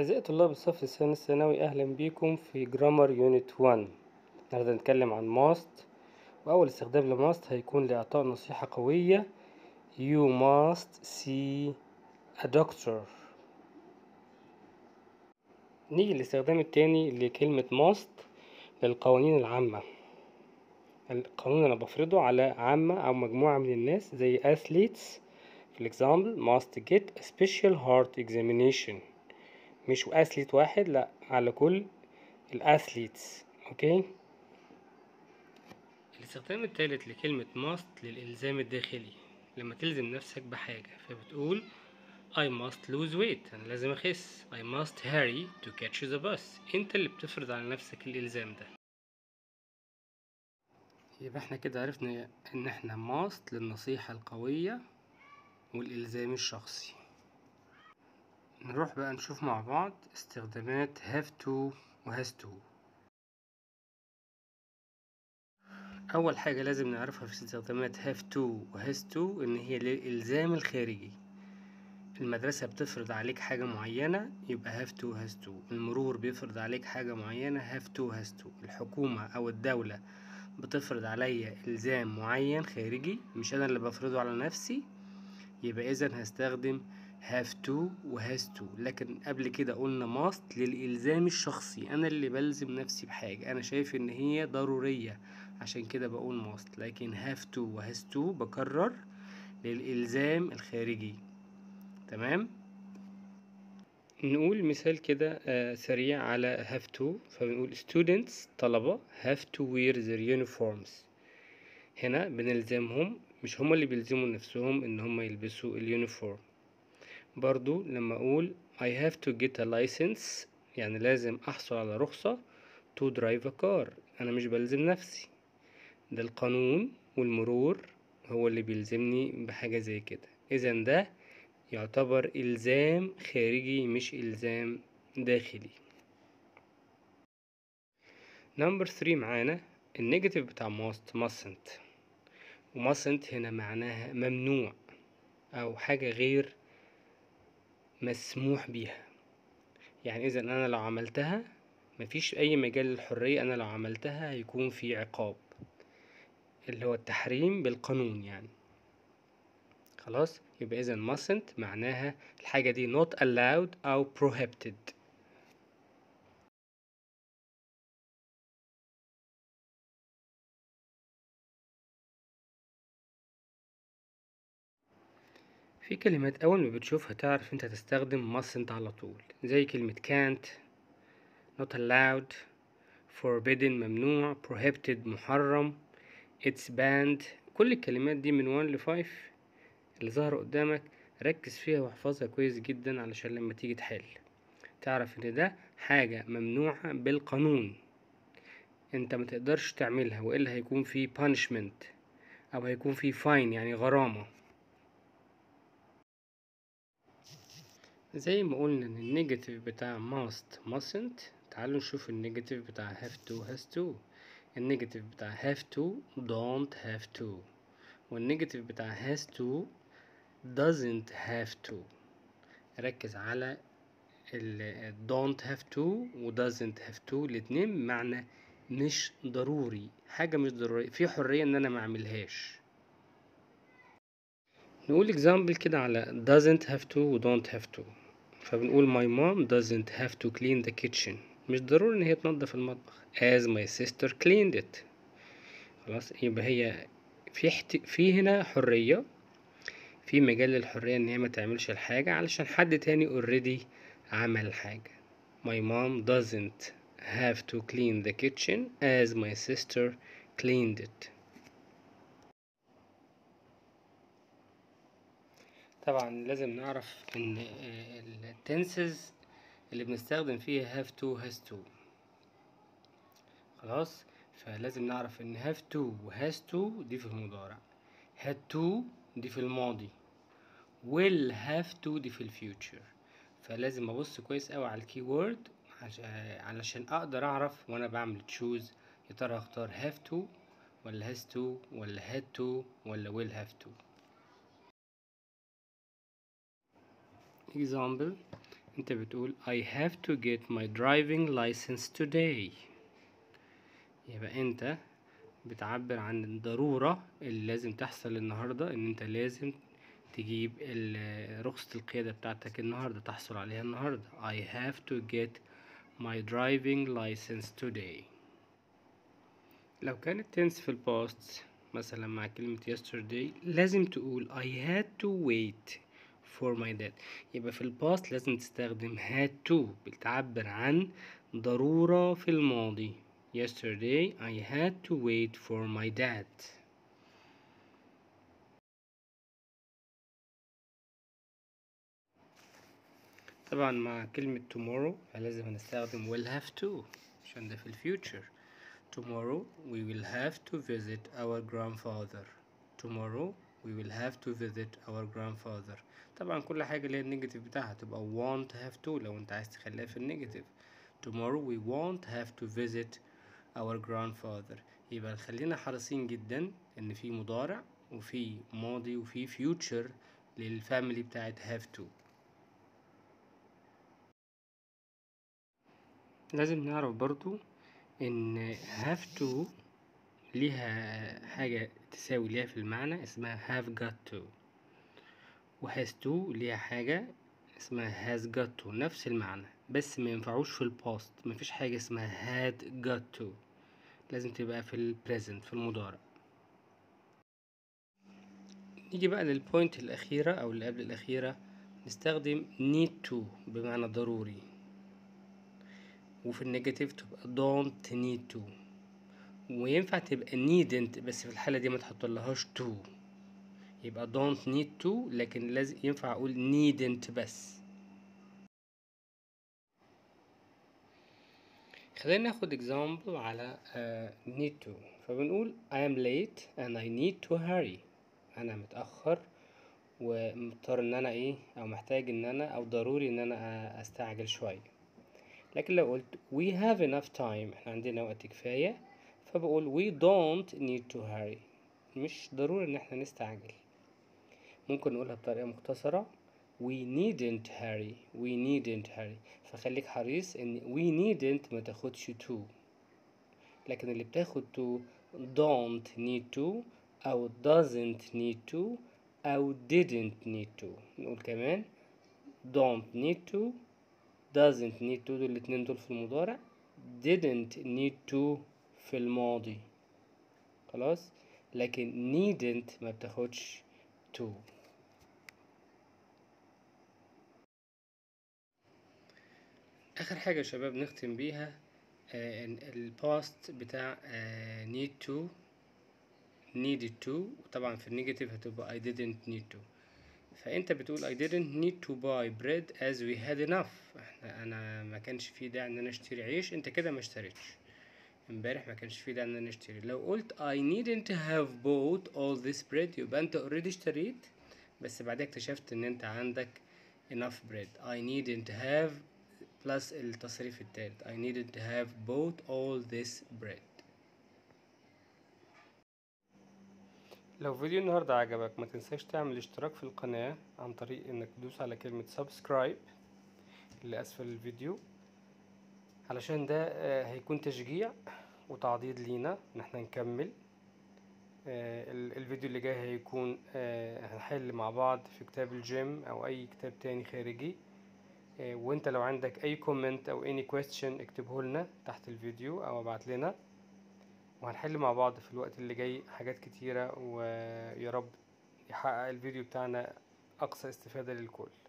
أعزائي طلاب الصف الثاني الثانوي أهلا بيكم في جرامر يونت 1 النهاردة هنتكلم عن ماست وأول استخدام لماست هيكون لإعطاء نصيحة قوية You must see a doctor نيجي للاستخدام التاني لكلمة must للقوانين العامة القانون أنا بفرضه على عامة أو مجموعة من الناس زي athletes في الإكزامبل must get a special heart examination مش اثليت واحد لا على كل الاثليتس اوكي الاستخدام الثالث لكلمة must للإلزام الداخلي لما تلزم نفسك بحاجة فبتقول I must lose weight أنا لازم أخس I must hurry to catch the bus أنت اللي بتفرض على نفسك الإلزام ده يبقى احنا كده عرفنا إن احنا must للنصيحة القوية والإلزام الشخصي نروح بقى نشوف مع بعض استخدامات have to و has to أول حاجة لازم نعرفها في استخدامات have to و has to إن هي للإلزام الخارجي المدرسة بتفرض عليك حاجة معينة يبقى have to has to المرور بيفرض عليك حاجة معينة have to has to الحكومة أو الدولة بتفرض عليا إلزام معين خارجي مش أنا اللي بفرضه على نفسي يبقى إذا هستخدم have to و has to لكن قبل كده قلنا must للإلزام الشخصي أنا اللي بلزم نفسي بحاجة أنا شايف إن هي ضرورية عشان كده بقول must لكن have to و has to بكرر للإلزام الخارجي تمام نقول مثال كده آه سريع على have to فبنقول students طلبة have to wear their uniforms هنا بنلزمهم مش هما اللي بيلزموا نفسهم ان هما يلبسوا اليونيفورم برضو لما اقول I have to get a license يعني لازم احصل على رخصة to drive a car انا مش بلزم نفسي ده القانون والمرور هو اللي بيلزمني بحاجة زي كده اذا ده يعتبر الزام خارجي مش الزام داخلي نمبر 3 معانا النيجاتيف بتاع must mustn't ومustn't هنا معناها ممنوع او حاجة غير مسموح بيها يعني اذا انا لو عملتها مفيش اي مجال للحرية انا لو عملتها هيكون في عقاب اللي هو التحريم بالقانون يعني خلاص يبقى اذا mustn't معناها الحاجة دي not allowed او prohibited في كلمات أول ما بتشوفها تعرف أنت هتستخدم mustn't على طول زي كلمة can't not allowed forbidden ممنوع prohibited محرم it's banned كل الكلمات دي من 1 ل 5 اللي ظهر قدامك ركز فيها واحفظها كويس جدا علشان لما تيجي تحل تعرف ان ده حاجة ممنوعة بالقانون انت ما تقدرش تعملها والا هيكون في punishment او هيكون في fine يعني غرامة زي ما قلنا ان النيجاتيف بتاع must mustn't تعالوا نشوف النيجاتيف بتاع have to has to النيجاتيف بتاع have to don't have to والنيجاتيف بتاع has to doesn't have to ركز على ال don't have to و doesn't have to الاتنين بمعنى مش ضروري حاجة مش ضرورية في حرية ان انا ما اعملهاش نقول example كده على doesn't have to و don't have to فبنقول my mom doesn't have to clean the kitchen مش ضروري ان هي تنظف المطبخ as my sister cleaned it خلاص يبقى هي في حت... في هنا حرية في مجال للحرية ان هي ما تعملش الحاجة علشان حد تاني already عمل الحاجة my mom doesn't have to clean the kitchen as my sister cleaned it طبعا لازم نعرف ان التنسز اللي بنستخدم فيها have to has to خلاص فلازم نعرف ان have to و has to دي في المضارع had to دي في الماضي will have to دي في الفيوتشر فلازم ابص كويس قوي على الكي وورد علشان اقدر اعرف وانا بعمل تشوز يا ترى اختار have to ولا has to ولا had to ولا will have to example انت بتقول I have to get my driving license today يبقى انت بتعبر عن الضرورة اللي لازم تحصل النهاردة ان انت لازم تجيب ال- رخصة القيادة بتاعتك النهاردة تحصل عليها النهاردة I have to get my driving license today لو كانت tense في الباست مثلا مع كلمة yesterday لازم تقول I had to wait for my dad يبقى في الباست لازم تستخدم had to بتعبر عن ضرورة في الماضي yesterday I had to wait for my dad طبعا مع كلمة tomorrow فلازم هنستخدم will have to عشان ده في الفيوتشر tomorrow we will have to visit our grandfather tomorrow we will have to visit our grandfather طبعا كل حاجة ليها النيجاتيف بتاعها تبقى won't have to لو انت عايز تخليها في النيجاتيف tomorrow we won't have to visit our grandfather يبقى خلينا حريصين جدا ان في مضارع وفي ماضي وفي future للفاميلي بتاعت have to لازم نعرف برضو ان have to ليها حاجة تساوي ليها في المعنى اسمها have got to و has to ليها حاجة اسمها has got to نفس المعنى بس ما ينفعوش في الباست مفيش حاجة اسمها had got to لازم تبقى في البريزنت في المضارع نيجي بقى للبوينت الأخيرة أو اللي قبل الأخيرة نستخدم need to بمعنى ضروري وفي النيجاتيف تبقى don't need to وينفع تبقى needn't بس في الحالة دي ما تحطلهاش to يبقى don't need to لكن لازم ينفع أقول needn't بس خلينا ناخد example على uh, need to فبنقول I am late and I need to hurry أنا متأخر ومضطر إن أنا إيه أو محتاج إن أنا أو ضروري إن أنا أستعجل شوية لكن لو قلت we have enough time احنا عندنا وقت كفاية فبقول we don't need to hurry مش ضروري ان احنا نستعجل ممكن نقولها بطريقة مختصرة we needn't hurry we needn't hurry فخليك حريص ان we needn't ما تاخدش to لكن اللي بتاخد to don't need to او doesn't need to او didn't need to نقول كمان don't need to doesn't need to دول الاتنين دول في المضارع didn't need to في الماضي خلاص لكن needn't ما بتاخدش to اخر حاجة يا شباب نختم بيها آه الباست بتاع آه need to needed to وطبعا في النيجاتيف هتبقى I didn't need to فانت بتقول I didn't need to buy bread as we had enough احنا انا ما كانش في داعي ان انا اشتري عيش انت كده ما اشتريتش امبارح ما كانش في داعي ان انا اشتري لو قلت I needn't have bought all this bread يبقى انت already اشتريت بس بعدها اكتشفت ان انت عندك enough bread I needn't have plus التصريف التالت I needn't have bought all this bread لو فيديو النهاردة عجبك ما تنساش تعمل اشتراك في القناة عن طريق انك تدوس على كلمة سبسكرايب اللي اسفل الفيديو علشان ده هيكون تشجيع وتعضيد لينا ان احنا نكمل الفيديو اللي جاي هيكون هنحل مع بعض في كتاب الجيم او اي كتاب تاني خارجي وانت لو عندك اي كومنت او اني كويستشن اكتبه لنا تحت الفيديو او ابعت لنا وهنحل مع بعض في الوقت اللي جاي حاجات كتيرة ويا رب يحقق الفيديو بتاعنا أقصى استفادة للكل